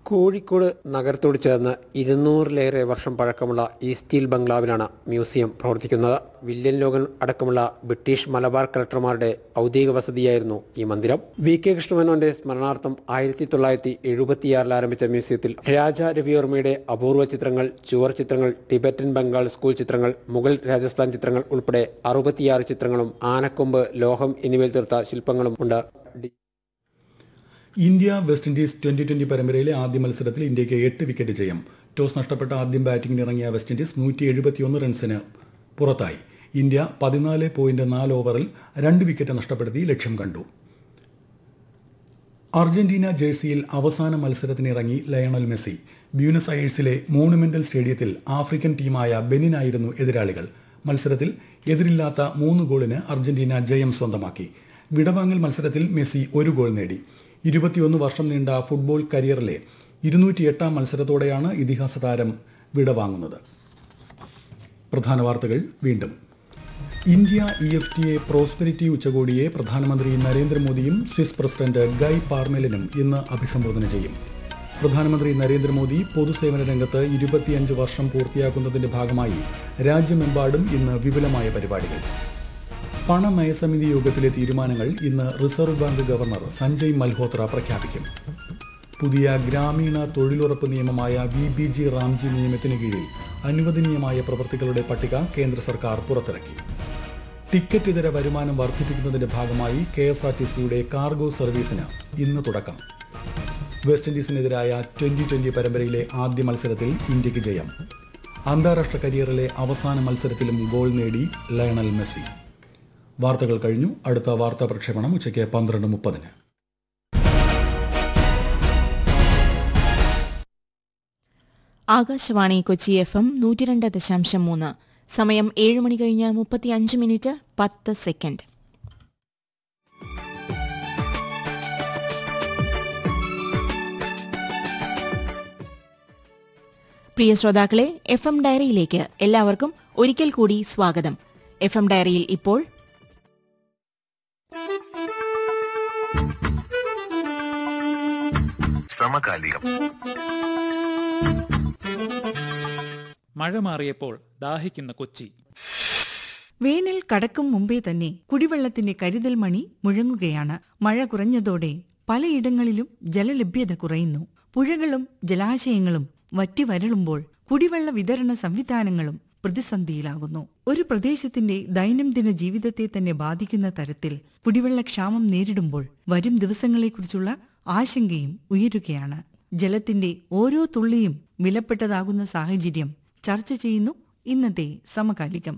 കോഴിക്കോട് നഗരത്തോട് ചേർന്ന് ഇരുന്നൂറിലേറെ വർഷം പഴക്കമുള്ള ഈ സ്റ്റീൽ ബംഗ്ലാവിലാണ് മ്യൂസിയം പ്രവർത്തിക്കുന്നത് വില്യൻ ലോഗൻ അടക്കമുള്ള ബ്രിട്ടീഷ് മലബാർ കളക്ടർമാരുടെ ഔദ്യോഗിക വസതിയായിരുന്നു ഈ മന്ദിരം വി കെ കൃഷ്ണമേനോന്റെ സ്മരണാർത്ഥം ആയിരത്തി തൊള്ളായിരത്തി എഴുപത്തിയാറിൽ ആരംഭിച്ച മ്യൂസിയത്തിൽ രാജ രവിവർമ്മയുടെ അപൂർവ ചിത്രങ്ങൾ ചുവർ ചിത്രങ്ങൾ ടിബറ്റൻ ബംഗാൾ സ്കൂൾ ചിത്രങ്ങൾ മുഗൾ രാജസ്ഥാൻ ചിത്രങ്ങൾ ഉൾപ്പെടെ അറുപത്തിയാറ് ചിത്രങ്ങളും ആനക്കൊമ്പ് ലോഹം എന്നിവയിൽ തീർത്ത ശില്പങ്ങളും ഉണ്ട് ഡി- India West Indies twenty twenty പരമ്പരയിലെ ആദ്യ മത്സരത്തിൽ ഇന്ത്യയ്ക്ക് എട്ട് വിക്കറ്റ് ജയം ടോസ് നഷ്ടപ്പെട്ട ആദ്യം ബാറ്റിംഗിന് ഇറങ്ങിയ വെസ്റ്റ് ഇൻഡീസ് നൂറ്റി എഴുപത്തിയൊന്ന് റൺസിന് പുറത്തായി ഇന്ത്യ പതിനാല് പോയിന്റ് നാല് ഓവറിൽ രണ്ട് വിക്കറ്റ് നഷ്ടപ്പെടുത്തി ലക്ഷ്യം കണ്ടു അർജന്റീന ജേഴ്സിയിൽ അവസാന മത്സരത്തിനിറങ്ങി ലയണൽ മെസ്സി ബ്യൂണസ് അയേഴ്സിലെ മോണുമെന്റൽ സ്റ്റേഡിയത്തിൽ ആഫ്രിക്കൻ ടീമായ ബെനിനായിരുന്നു എതിരാളികൾ മത്സരത്തിൽ എതിരില്ലാത്ത മൂന്ന് ഗോളിന് അർജന്റീന ജയം സ്വന്തമാക്കി വിടവാങ്ങൽ മത്സരത്തിൽ മെസ്സി ഒരു ഗോൾ നേടി ഇരുപത്തിയൊന്ന് വർഷം നീണ്ട ഫുട്ബോൾ കരിയറിലെ ഇരുന്നൂറ്റിയെട്ടാം മത്സരത്തോടെയാണ് ഇതിഹാസ താരം വിടവാങ്ങുന്നത് പ്രധാന വാർത്തകൾ വീണ്ടും India E F T A prosperity ഉച്ചകോടിയെ പ്രധാനമന്ത്രി നരേന്ദ്രമോദിയും സ്വിസ് പ്രസിഡന്റ് ഗൈ പാർമെലിനും ഇന്ന് അഭിസംബോധന ചെയ്യും പ്രധാനമന്ത്രി നരേന്ദ്രമോദി പൊതുസേവന രംഗത്ത് ഇരുപത്തിയഞ്ച് വർഷം പൂർത്തിയാക്കുന്നതിന്റെ ഭാഗമായി രാജ്യമെമ്പാടും ഇന്ന് വിപുലമായ പരിപാടികൾ പണനയസമിതി യോഗത്തിലെ തീരുമാനങ്ങൾ ഇന്ന് reserve bank governor Sanjay Malhotra പ്രഖ്യാപിക്കും പുതിയ ഗ്രാമീണ തൊഴിലുറപ്പ് നിയമമായ വി ബി ജി റാംജി നിയമത്തിന് കീഴിൽ അനുവദനീയമായ പ്രവൃത്തികളുടെ പട്ടിക കേന്ദ്ര സർക്കാർ പുറത്തിറക്കി ടിക്കറ്റ് ഇതര വരുമാനം വർദ്ധിപ്പിക്കുന്നതിന്റെ ഭാഗമായി കെ എസ് ആർ ടി സിയുടെ കാർഗോ സർവീസിന് ഇന്ന് തുടക്കം വെസ്റ്റ് ഇൻഡീസിനെതിരായ ട്വന്റി ട്വന്റി പരമ്പരയിലെ ആദ്യ മത്സരത്തിൽ ഇന്ത്യക്ക് ജയം അന്താരാഷ്ട്ര കരിയറിലെ അവസാന മത്സരത്തിലും ഗോൾ നേടി ലയണൽ മെസ്സി വാർത്തകൾ കഴിഞ്ഞു അടുത്ത വാർത്താ പ്രക്ഷേപണം ഉച്ചയ്ക്ക് പന്ത്രണ്ട് മുപ്പതിന് ആകാശവാണി കൊച്ചി എഫ് എം നൂറ്റിരണ്ട് ദശാംശം മൂന്ന് സമയം ഏഴ് മണി കഴിഞ്ഞ് മുപ്പത്തിയഞ്ച് മിനിറ്റ് പത്ത് സെക്കൻഡ് പ്രിയ ശ്രോതാക്കളെ എഫ് എം ഡയറിയിലേക്ക് എല്ലാവർക്കും ഒരിക്കൽ കൂടി സ്വാഗതം എഫ് എം ഡയറിയിൽ ഇപ്പോൾ സമകാലികം മഴ മാറിയപ്പോൾ ദാഹിക്കുന്ന കൊച്ചി വേനൽ കടക്കും മുമ്പേ തന്നെ കുടിവെള്ളത്തിന്റെ കരുതൽ മണി മുഴങ്ങുകയാണ് മഴ കുറഞ്ഞതോടെ പലയിടങ്ങളിലും ജലലഭ്യത കുറയുന്നു പുഴകളും ജലാശയങ്ങളും വറ്റി വരളുമ്പോൾ കുടിവെള്ള വിതരണ സംവിധാനങ്ങളും പ്രതിസന്ധിയിലാകുന്നു ഒരു പ്രദേശത്തിന്റെ ദൈനംദിന ജീവിതത്തെ തന്നെ ബാധിക്കുന്ന തരത്തിൽ കുടിവെള്ളക്ഷാമം നേരിടുമ്പോൾ വരും ദിവസങ്ങളെക്കുറിച്ചുള്ള ആശങ്കയും ഉയരുകയാണ് ജലത്തിന്റെ ഓരോ തുള്ളിയും വിലപ്പെട്ടതാകുന്ന സാഹചര്യം ചർച്ച ചെയ്യുന്നു ഇന്നത്തെ സമകാലികം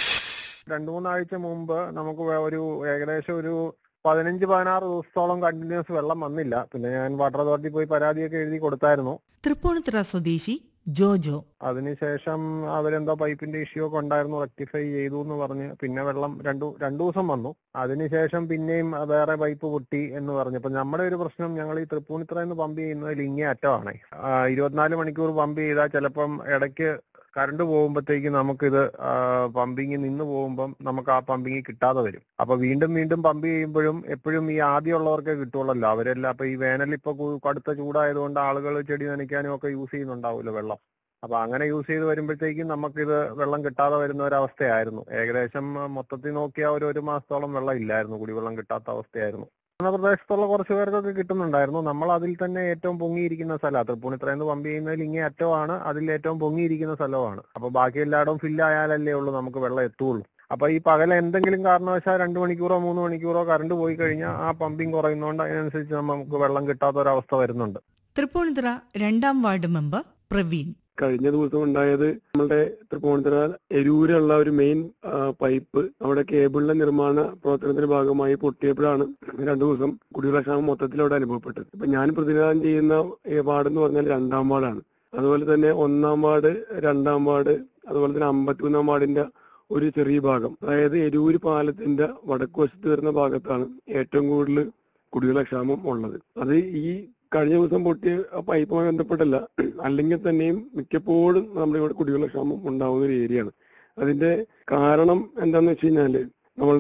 രണ്ടു മൂന്നാഴ്ച മുമ്പ് നമുക്ക് വേ- ഒരു ഏകദേശം ഒരു പതിനഞ്ച് പതിനാറ് ദിവസത്തോളം കണ്ടിന്യൂസ് വെള്ളം വന്നില്ല പിന്നെ ഞാൻ വാട്ടർ അതോറിറ്റി പോയി പരാതിയൊക്കെ എഴുതി കൊടുത്തായിരുന്നു തൃപ്പൂണിത്തുറ സ്വദേശി ജോജോ അതിനുശേഷം അവരെന്തോ പൈപ്പിന്റെ ഇഷ്യൂ ഒക്കെ ഉണ്ടായിരുന്നു റെക്ടിഫൈ ചെയ്തു എന്ന് പറഞ്ഞ് പിന്നെ വെള്ളം രണ്ടു രണ്ടു ദിവസം വന്നു അതിനുശേഷം പിന്നെയും വേറെ പൈപ്പ് പൊട്ടി എന്ന് പറഞ്ഞു അപ്പൊ നമ്മുടെ ഒരു പ്രശ്നം ഞങ്ങൾ ഈ തൃപ്പൂണിത്തുറ എന്ന് പമ്പ് ചെയ്യുന്നത് ഇങ്ങേ അറ്റമാണ് ആ, ഇരുപത്തിനാല് മണിക്കൂർ പമ്പ് ചെയ്താൽ ചിലപ്പം ഇടയ്ക്ക് കറണ്ട് പോകുമ്പോഴത്തേക്ക് നമുക്കിത് പമ്പിങ് നിന്ന് പോകുമ്പം നമുക്ക് ആ പമ്പിങ് കിട്ടാതെ വരും അപ്പൊ വീണ്ടും വീണ്ടും പമ്പ് ചെയ്യുമ്പോഴും എപ്പോഴും ഈ ആദ്യമുള്ളവർക്കേ കിട്ടുള്ളല്ലോ അവരെല്ലാം അപ്പൊ ഈ വേനൽ ഇപ്പൊ കു- കടുത്ത ചൂടായതുകൊണ്ട് ആളുകൾ ചെടി നനയ്ക്കാനും ഒക്കെ യൂസ് ചെയ്യുന്നുണ്ടാവുമല്ലോ വെള്ളം അപ്പൊ അങ്ങനെ യൂസ് ചെയ്ത് വരുമ്പോഴത്തേക്കും നമുക്കിത് വെള്ളം കിട്ടാതെ വരുന്ന ഒരവസ്ഥയായിരുന്നു ഏകദേശം ആ, മൊത്തത്തിൽ നോക്കിയാൽ ഒരു ഒരു മാസത്തോളം വെള്ളം ഇല്ലായിരുന്നു കുടിവെള്ളം കിട്ടാത്ത അവസ്ഥയായിരുന്നു ആ പ്രദേശത്തുള്ള കുറച്ച് പേർക്കൊക്കെ കിട്ടുന്നുണ്ടായിരുന്നു നമ്മൾ അതിൽ തന്നെ ഏറ്റവും പൊങ്ങിയിരിക്കുന്ന സ്ഥലമാണ് തൃപ്പൂണിത്തുറ എന്ന് പമ്പ് ചെയ്യുന്നതിൽ ഇങ്ങേ അറ്റമാണ് അതിൽ ഏറ്റവും പൊങ്ങിയിരിക്കുന്ന സ്ഥലമാണ് അപ്പൊ ബാക്കി എല്ലായിടവും ഫില്ല് ആയാലല്ലേ ഉള്ളൂ നമുക്ക് വെള്ളം എത്തുള്ളൂ അപ്പൊ ഈ പകൽ എന്തെങ്കിലും കാരണവശാൽ രണ്ട് മണിക്കൂറോ മൂന്ന് മണിക്കൂറോ കറണ്ട് പോയി കഴിഞ്ഞാൽ ആ പമ്പിങ് കുറയുന്നതുകൊണ്ട് അതിനനുസരിച്ച് നമുക്ക് വെള്ളം കിട്ടാത്ത ഒരവസ്ഥ വരുന്നുണ്ട് തൃപ്പൂണിത്തുറ രണ്ടാം വാർഡ് മെമ്പർ പ്രവീൺ കഴിഞ്ഞ ദിവസം ഉണ്ടായത് നമ്മുടെ തൃപ്പൂണിത്തുറ എരൂരുള്ള ഒരു മെയിൻ പൈപ്പ് അവിടെ കേബിളിന്റെ നിർമ്മാണ പ്രവർത്തനത്തിന്റെ ഭാഗമായി പൊട്ടിയപ്പോഴാണ് രണ്ടു ദിവസം കുടിവെള്ള ക്ഷാമം മൊത്തത്തിൽ അവിടെ അനുഭവപ്പെട്ടത് ഇപ്പൊ ഞാൻ പ്രതിനിധാനം ചെയ്യുന്ന ഈ വാർഡ് എന്ന് പറഞ്ഞാൽ രണ്ടാം വാർഡാണ് അതുപോലെ തന്നെ ഒന്നാം വാർഡ് രണ്ടാം വാർഡ് അതുപോലെ തന്നെ അമ്പത്തിമൂന്നാം വാർഡിന്റെ ഒരു ചെറിയ ഭാഗം അതായത് എരൂര് പാലത്തിന്റെ വടക്ക് വശത്ത് വരുന്ന ഭാഗത്താണ് ഏറ്റവും കൂടുതൽ കുടിവെള്ള ക്ഷാമം ഉള്ളത് അത് ഈ കഴിഞ്ഞ ദിവസം പൊട്ടിയ ആ പൈപ്പുമായി ബന്ധപ്പെട്ടല്ല അല്ലെങ്കിൽ തന്നെയും മിക്കപ്പോഴും നമ്മുടെ ഇവിടെ കുടിവെള്ള ക്ഷാമം ഉണ്ടാവുന്ന ഒരു ഏരിയയാണ് അതിന്റെ കാരണം എന്താന്ന് വെച്ച് കഴിഞ്ഞാല് നമ്മളുടെ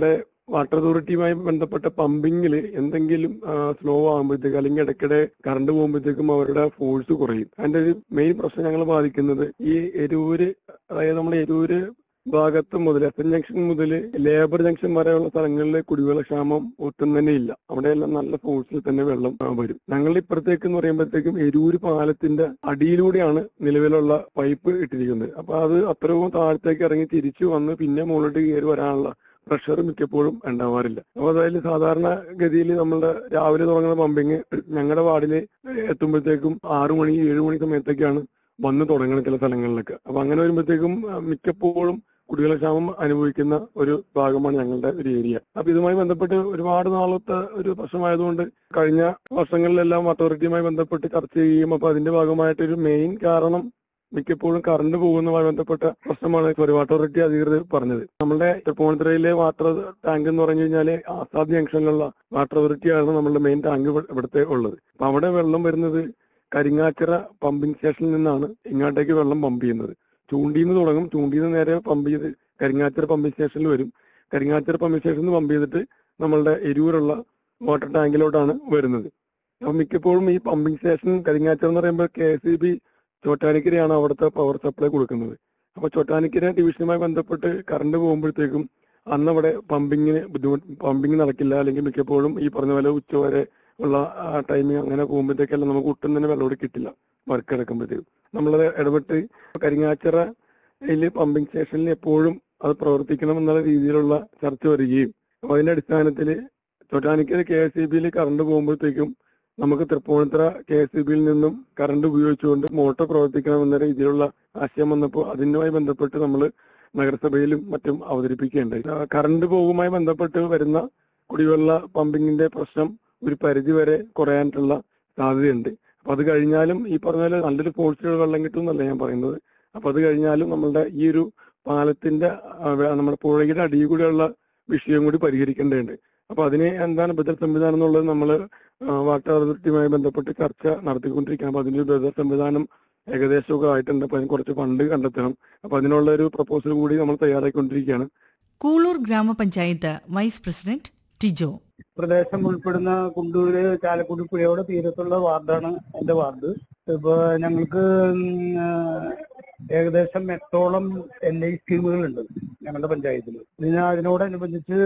വാട്ടർ അതോറിറ്റിയുമായി ബന്ധപ്പെട്ട പമ്പിങ്ങിൽ എന്തെങ്കിലും സ്ലോ ആകുമ്പോഴത്തേക്ക് അല്ലെങ്കിൽ ഇടയ്ക്കിടെ കറണ്ട് പോകുമ്പോഴത്തേക്കും അവരുടെ ഫോഴ്സ് കുറയും അതിന്റെ ഒരു മെയിൻ പ്രശ്നം ഞങ്ങൾ ബാധിക്കുന്നത് ഈ എരൂര് അതായത് നമ്മുടെ എരൂര് ഭാഗത്ത് മുതൽ എസ് എൻ ജംഗ്ഷൻ മുതൽ ലേബർ ജംഗ്ഷൻ വരെയുള്ള സ്ഥലങ്ങളിൽ കുടിവെള്ള ക്ഷാമം ഒട്ടും തന്നെ ഇല്ല അവിടെയെല്ലാം നല്ല ഫോഴ്സിൽ തന്നെ വെള്ളം ആ, വരും ഞങ്ങളുടെ ഇപ്പുറത്തേക്ക് എന്ന് പറയുമ്പോഴത്തേക്കും എരൂര് പാലത്തിന്റെ അടിയിലൂടെയാണ് നിലവിലുള്ള പൈപ്പ് ഇട്ടിരിക്കുന്നത് അപ്പൊ അത് അത്രയും താഴത്തേക്ക് ഇറങ്ങി തിരിച്ചു വന്ന് പിന്നെ മുകളിലോട്ട് കയറി വരാനുള്ള പ്രഷർ മിക്കപ്പോഴും ഉണ്ടാവാറില്ല അപ്പൊ അതായത് സാധാരണ ഗതിയിൽ നമ്മളുടെ രാവിലെ തുടങ്ങുന്ന പമ്പിങ് ഞങ്ങളുടെ വാർഡില് എത്തുമ്പോഴത്തേക്കും ആറു മണി ഏഴു മണി സമയത്തൊക്കെയാണ് വന്ന് തുടങ്ങുന്ന ചില സ്ഥലങ്ങളിലൊക്കെ അപ്പൊ അങ്ങനെ വരുമ്പോഴത്തേക്കും ആ, മിക്കപ്പോഴും കുടിവെള്ളക്ഷാമം അനുഭവിക്കുന്ന ഒരു ഭാഗമാണ് ഞങ്ങളുടെ ഒരു ഏരിയ അപ്പൊ ഇതുമായി ബന്ധപ്പെട്ട് ഒരുപാട് നാളത്തെ ഒരു പ്രശ്നമായതുകൊണ്ട് കഴിഞ്ഞ വർഷങ്ങളിലെല്ലാം അതോറിറ്റിയുമായി ബന്ധപ്പെട്ട് ചർച്ച ചെയ്യുകയും അപ്പൊ അതിന്റെ ഭാഗമായിട്ട് ഒരു മെയിൻ കാരണം മിക്കപ്പോഴും കറണ്ട് പോകുന്നതുമായി ബന്ധപ്പെട്ട പ്രശ്നമാണ് ഒരു അതോറിറ്റി അധികൃതർ പറഞ്ഞത് നമ്മുടെ തൃപ്പൂണിത്തുറയിലെ വാട്ടർ ടാങ്ക് എന്ന് പറഞ്ഞു കഴിഞ്ഞാല് ആസാദ് ജംഗ്ഷനിലുള്ള വാട്ടർ അതോറിറ്റിയാണ് നമ്മുടെ മെയിൻ ടാങ്ക് ഇവിടുത്തെ ഉള്ളത് അപ്പൊ അവിടെ വെള്ളം വരുന്നത് കരിങ്ങാച്ചിറ പമ്പിംഗ് സ്റ്റേഷനിൽ നിന്നാണ് ഇങ്ങോട്ടേക്ക് വെള്ളം പമ്പ് ചെയ്യുന്നത് ചൂണ്ടിന്ന് തുടങ്ങും ചൂണ്ടിന്ന് നേരെ പമ്പ് ചെയ്ത് കരിങ്ങാച്ചിറ പമ്പിംഗ് സ്റ്റേഷനിൽ വരും കരിങ്ങാച്ചിറ പമ്പിംഗ് സ്റ്റേഷനിൽ നിന്ന് പമ്പ് ചെയ്തിട്ട് നമ്മളുടെ എരൂരുള്ള വാട്ടർ ടാങ്കിലോട്ടാണ് വരുന്നത് അപ്പൊ മിക്കപ്പോഴും ഈ പമ്പിംഗ് സ്റ്റേഷൻ കരിങ്ങാച്ചിറ എന്ന് പറയുമ്പോൾ കെ എസ് ബി ചോറ്റാനിക്കരയാണ് അവിടുത്തെ പവർ സപ്ലൈ കൊടുക്കുന്നത് അപ്പൊ ചോറ്റാനിക്കര ഡിവിഷനുമായി ബന്ധപ്പെട്ട് കറണ്ട് പോകുമ്പോഴത്തേക്കും അന്ന് അവിടെ പമ്പിങ്ങിന് ബുദ്ധിമുട്ട് പമ്പിങ് നടക്കില്ല അല്ലെങ്കിൽ മിക്കപ്പോഴും ഈ പറഞ്ഞ പോലെ ഉച്ച വരെ ഉള്ള ടൈമിങ് അങ്ങനെ പോകുമ്പോഴത്തേക്കെല്ലാം നമുക്ക് ഒട്ടും തന്നെ വെള്ളം കൂടി കിട്ടില്ല വർക്ക് എടുക്കുമ്പോഴത്തേക്കും നമ്മളത് ഇടപെട്ട് കരിങ്ങാച്ചിറയിൽ പമ്പിംഗ് സ്റ്റേഷനിൽ എപ്പോഴും അത് പ്രവർത്തിക്കണം എന്നുള്ള രീതിയിലുള്ള ചർച്ച വരികയും അപ്പൊ അതിന്റെ അടിസ്ഥാനത്തിൽ ചോറ്റാനിക്കര കെ എസ് ഇ ബിയിൽ കറണ്ട് പോകുമ്പോഴത്തേക്കും നമുക്ക് തൃപ്പൂണിത്തുറ കെ എസ് ഇ ബിയിൽ നിന്നും കറണ്ട് ഉപയോഗിച്ചുകൊണ്ട് മോട്ടോർ പ്രവർത്തിക്കണം എന്ന രീതിയിലുള്ള ആശയം വന്നപ്പോൾ അതിനുമായി ബന്ധപ്പെട്ട് നമ്മൾ നഗരസഭയിലും മറ്റും അവതരിപ്പിക്കുകയുണ്ടായി ആ, കറണ്ട് പോകുമായി ബന്ധപ്പെട്ട് വരുന്ന കുടിവെള്ള പമ്പിങ്ങിന്റെ പ്രശ്നം ഒരു പരിധി വരെ കുറയാനുള്ള സാധ്യതയുണ്ട് അപ്പൊ അത് കഴിഞ്ഞാലും ഈ പറഞ്ഞ പോലെ നല്ലൊരു ഫോഴ്സിൽ വെള്ളം കിട്ടും എന്നല്ല ഞാൻ പറയുന്നത് അപ്പൊ അത് കഴിഞ്ഞാലും നമ്മളുടെ ഈ ഒരു പാലത്തിന്റെ ആ, വേ- നമ്മുടെ പുഴയുടെ അടിയിൽ കൂടെയുള്ള വിഷയം കൂടി പരിഹരിക്കേണ്ടതുണ്ട് അപ്പൊ അതിന് എന്താണ് ബദൽ സംവിധാനം എന്നുള്ളത് നമ്മൾ വാട്ടർ അതോറിറ്റിയുമായി ബന്ധപ്പെട്ട് ചർച്ച നടത്തിക്കൊണ്ടിരിക്കുകയാണ് അപ്പൊ അതിന്റെ ഒരു ബദൽ സംവിധാനം ഏകദേശമൊക്കെ ആയിട്ടുണ്ട് അപ്പൊ അതിന് കുറച്ച് ഫണ്ട് കണ്ടെത്തണം അപ്പൊ അതിനുള്ള ഒരു പ്രപ്പോസൽ കൂടി നമ്മൾ തയ്യാറായിക്കൊണ്ടിരിക്കുകയാണ് കൂളൂർ ഗ്രാമപഞ്ചായത്ത് വൈസ് പ്രസിഡന്റ് ടിജോ പ്രദേശം ഉൾപ്പെടുന്ന കുണ്ടൂര് ചാലക്കുടി പുഴയോട് തീരത്തുള്ള വാർഡാണ് എന്റെ വാർഡ് ഇപ്പൊ ഞങ്ങൾക്ക് ഉം, ആ, ഏകദേശം എട്ടോളം എൽ ഐ സ്കീമുകളുണ്ട് ഞങ്ങളുടെ പഞ്ചായത്തിൽ ഇതിന് അതിനോടനുബന്ധിച്ച്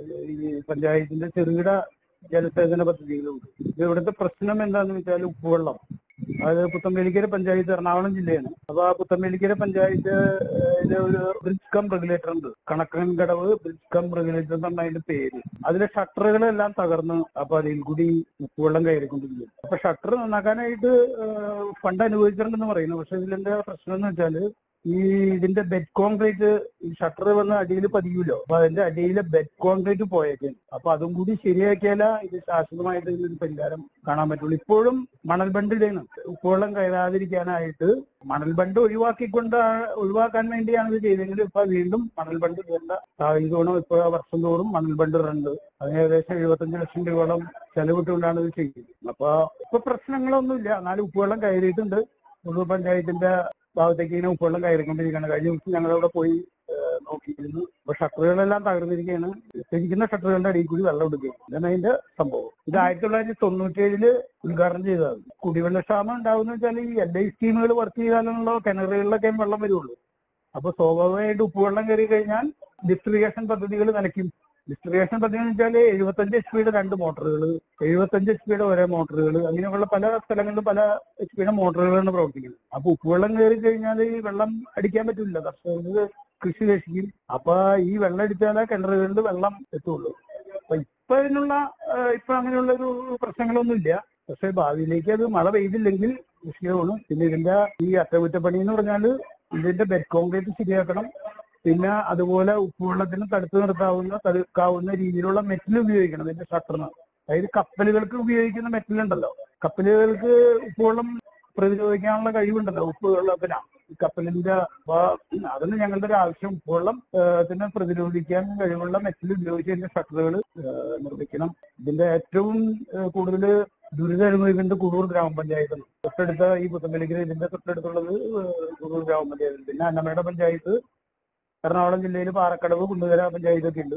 ഈ പഞ്ചായത്തിന്റെ ചെറുകിട ജലസേചന പദ്ധതികളുണ്ട് ഇത് ഇവിടുത്തെ പ്രശ്നം എന്താണെന്ന് വെച്ചാൽ ഉപ്പുവെള്ളം അത് പുത്തമ്പേലിക്കര പഞ്ചായത്ത് എറണാകുളം ജില്ലയാണ് അപ്പൊ ആ പുത്തമ്പേലിക്കര പഞ്ചായത്ത് ഏഹ്, ഒരു ബ്രിഡ്ജ് കം റെഗുലേറ്റർ ഉണ്ട് Kanakkan Kadavu bridge cum regulator എന്നാണ് അതിന്റെ പേര് അതിലെ ഷട്ടറുകളെല്ലാം തകർന്ന് അപ്പൊ അതിൽ കൂടി ഉപ്പുവെള്ളം കയറിക്കൊണ്ടിരിക്കും അപ്പൊ ഷട്ടർ നന്നാക്കാനായിട്ട് ഏഹ്, ഫണ്ട് അനുവദിച്ചിട്ടുണ്ടെന്ന് പറയുന്നു പക്ഷെ ഇതിലെന്താ പ്രശ്നം എന്ന് വെച്ചാല് ഈ ഇതിന്റെ ബെഡ് കോൺക്രീറ്റ് ഈ ഷട്ടർ വന്ന് അടിയിൽ പതിയൂലോ അപ്പൊ അതിന്റെ അടിയിലെ ബെഡ് കോൺക്രീറ്റ് പോയേക്കും അപ്പൊ അതും കൂടി ശരിയാക്കിയാല ഇത് ശാശ്വതമായിട്ട് ഇതിനൊരു പരിഹാരം കാണാൻ പറ്റുള്ളൂ ഇപ്പോഴും മണൽ ബണ്ട് ഇടണം ഉപ്പുവെള്ളം കയറാതിരിക്കാനായിട്ട് മണൽ ബണ്ട് ഒഴിവാക്കിക്കൊണ്ട് ഒഴിവാക്കാൻ വേണ്ടിയാണ് ഇത് ചെയ്തെങ്കിൽ ഇപ്പൊ വീണ്ടും മണൽ ബണ്ട് ഇടേണ്ട സാഹചര്യമാണ് ഇപ്പൊ വർഷം തോറും മണൽ ബണ്ട് ഇടുന്നുണ്ട് അതിന് ഏകദേശം എഴുപത്തഞ്ച് ലക്ഷം രൂപയോളം ചെലവിട്ടുകൊണ്ടാണ് ഇത് ചെയ്യുന്നത് അപ്പൊ ഇപ്പൊ പ്രശ്നങ്ങളൊന്നുമില്ല എന്നാലും ഉപ്പുവെള്ളം കയറിയിട്ടുണ്ട് ഉള്ളൂർ പഞ്ചായത്തിന്റെ ഭാഗത്തേക്ക് ഇങ്ങനെ ഉപ്പുവെള്ളം കയറിക്കൊണ്ടിരിക്കുകയാണ് കഴിഞ്ഞ ദിവസം ഞങ്ങളവിടെ പോയി ഏഹ്, നോക്കിയിരുന്നു അപ്പൊ ഷട്ടറുകളെല്ലാം തകർന്നിരിക്കുകയാണ് ഇരിക്കുന്ന ഷട്ടറുകളുടെ അടിയിൽ കൂടി വെള്ളം എടുക്കുകയാണ് ഇതാണ് അതിന്റെ സംഭവം ഇത് ആയിരത്തി തൊള്ളായിരത്തി തൊണ്ണൂറ്റേഴില് ഉദ്ഘാടനം ചെയ്തതാണ് കുടിവെള്ള ക്ഷാമം ഉണ്ടാവുന്ന വെച്ചാൽ ഈ എൽ ഐ സ്കീമുകൾ വർക്ക് ചെയ്താലുള്ള കിണറുകളിലൊക്കെ വെള്ളം വരുള്ളൂ അപ്പൊ സ്വാഭാവികമായിട്ട് ഉപ്പുവെള്ളം കയറി കഴിഞ്ഞാൽ ഡിസ്ട്രിഗേഷൻ പദ്ധതികൾ നിലയ്ക്കും ഡിസ്ട്രിഗേഷൻ പദ്ധതി എന്ന് വെച്ചാൽ എഴുപത്തഞ്ച് എച്ച് പിയുടെ രണ്ട് മോട്ടോറുകൾ എഴുപത്തഞ്ച് എച്ച് പിയുടെ ഒരേ മോട്ടോറുകൾ അങ്ങനെയുള്ള പല സ്ഥലങ്ങളിലും പല എച്ച് പിയുടെ മോട്ടോറുകളാണ് പ്രവർത്തിക്കുന്നത് അപ്പൊ ഉപ്പുവെള്ളം കയറി കഴിഞ്ഞാൽ ഈ വെള്ളം അടിക്കാൻ പറ്റില്ല കർഷകർക്ക് കൃഷി നശിക്കും അപ്പൊ ഈ വെള്ളം അടിച്ചാലേ കിണറുകളിൽ വെള്ളം എത്തുള്ളൂ അപ്പൊ ഇപ്പൊ അതിനുള്ള ഏഹ്, ഇപ്പൊ അങ്ങനെയുള്ള ഒരു പ്രശ്നങ്ങളൊന്നുമില്ല പക്ഷെ ഭാവിയിലേക്ക് അത് മഴ പെയ്തില്ലെങ്കിൽ വിഷയമാണ് പിന്നെ ഇതിന്റെ ഈ അറ്റകുറ്റപ്പണി എന്ന് പറഞ്ഞാല് ഇതിന്റെ ബെഡ് കോൺക്രീറ്റ് ശരിയാക്കണം പിന്നെ അതുപോലെ ഉപ്പുവെള്ളത്തിന് തടുത്തു നിർത്താവുന്ന തടുക്കാവുന്ന രീതിയിലുള്ള മെറ്റൽ ഉപയോഗിക്കണം ഇതിന്റെ ഷട്ടറിന് അതായത് കപ്പലുകൾക്ക് ഉപയോഗിക്കുന്ന മെറ്റൽ ഉണ്ടല്ലോ കപ്പലുകൾക്ക് ഉപ്പുവെള്ളം പ്രതിരോധിക്കാനുള്ള കഴിവുണ്ടല്ലോ ഉപ്പുവെള്ളത്തിന് ഈ കപ്പലിന്റെ അപ്പൊ അതൊന്നും ഞങ്ങളുടെ ഒരു ആവശ്യം ഉപ്പുവെള്ളം ത്തിനെ പ്രതിരോധിക്കാൻ കഴിവുള്ള മെറ്റൽ ഉപയോഗിച്ച് ഇതിന്റെ ഷട്ടറുകൾ നിർമ്മിക്കണം ഇതിന്റെ ഏറ്റവും കൂടുതൽ ദുരിതം അനുഭവിക്കുന്നത് കുടൂർ ഗ്രാമപഞ്ചായത്താണ് തൊട്ടടുത്ത ഈ പുത്തമ്പലിക്കര ഇതിന്റെ തൊട്ടടുത്തുള്ളത് ഏഹ്, കുടൂർ ഗ്രാമപഞ്ചായത്ത് പിന്നെ അന്നമേട പഞ്ചായത്ത് എറണാകുളം ജില്ലയിൽ പാറക്കടവ് കുണ്ടുകര പഞ്ചായത്തൊക്കെ ഉണ്ട്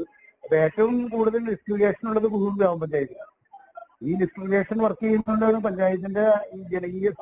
അപ്പൊ ഏറ്റവും കൂടുതൽ ഡിസ്ക്രിമിനേഷൻ ഉള്ളത് കുഴൂർ ഗ്രാമപഞ്ചായത്തിലാണ് ഈ ഡിസ്ക്രിമിനേഷൻ വർക്ക് ചെയ്യുന്നതുകൊണ്ടാണ് പഞ്ചായത്തിന്റെ ഈ ജനകീയ